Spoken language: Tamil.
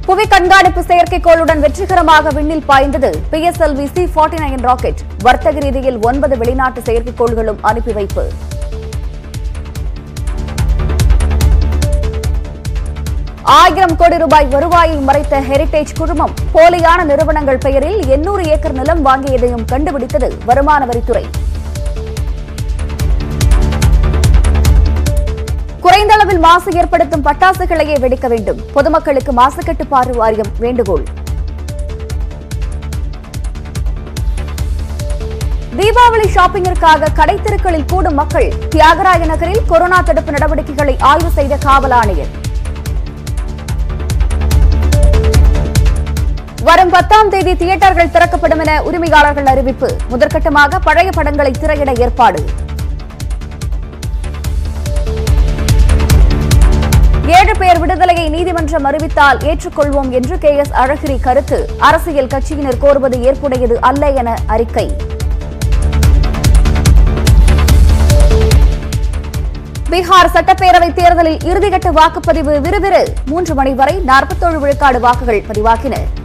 புவி கண்காணிப்பு செயற்கைக்கோளுடன் வெற்றிகரமாக விண்ணில் பாய்ந்தது PSLV C forty nine rocket வர்த்தக ரீதியில் ஒன்பது வெளிநாட்டு செயற்கைக்கோள்களும் அனுப்பி வைப்பு ஆயிரம் கோடி ரூபாய் வருவாயை மறைத்த ஹெரிடேஜ் குழுமம் போலியான நிறுவனங்கள் பெயரில் எண்ணூறு ஏக்கர் நிலம் வாங்கியதையும் கண்டுபிடித்தது வருமான வரித்துறை குறைந்த அளவில் மாசு ஏற்படுத்தும் பட்டாசுகளையே வெடிக்க வேண்டும் பொதுமக்களுக்கு மாசு கட்டுப்பாடு வாரியம் வேண்டுகோள் தீபாவளி ஷாப்பிங்கிற்காக கடைத்தெருக்களில் கூடும் மக்கள் தியாகராய நகரில் கொரோனா தடுப்பு நடவடிக்கைகளை ஆய்வு செய்த காவல் ஆணையர் வரும் பத்தாம் தேதி தியேட்டர்கள் திறக்கப்படும் என உரிமையாளர்கள் அறிவிப்பு முதற்கட்டமாக பழைய படங்களை திரையிட ஏற்பாடு ஏழு பேர் விடுதலையை நீதிமன்றம் அறிவித்தால் ஏற்றுக்கொள்வோம் என்று கே எஸ் அழகிரி கருத்து அரசியல் கட்சியினர் கோருவது ஏற்புடையது அல்ல என அறிக்கை பீகார் சட்டப்பேரவை தேர்தலில் இறுதிக்கட்ட வாக்குப்பதிவு விறுவிறு மூன்று மணி வரை நாற்பத்தோழு விழுக்காடு வாக்குகள் பதிவாகின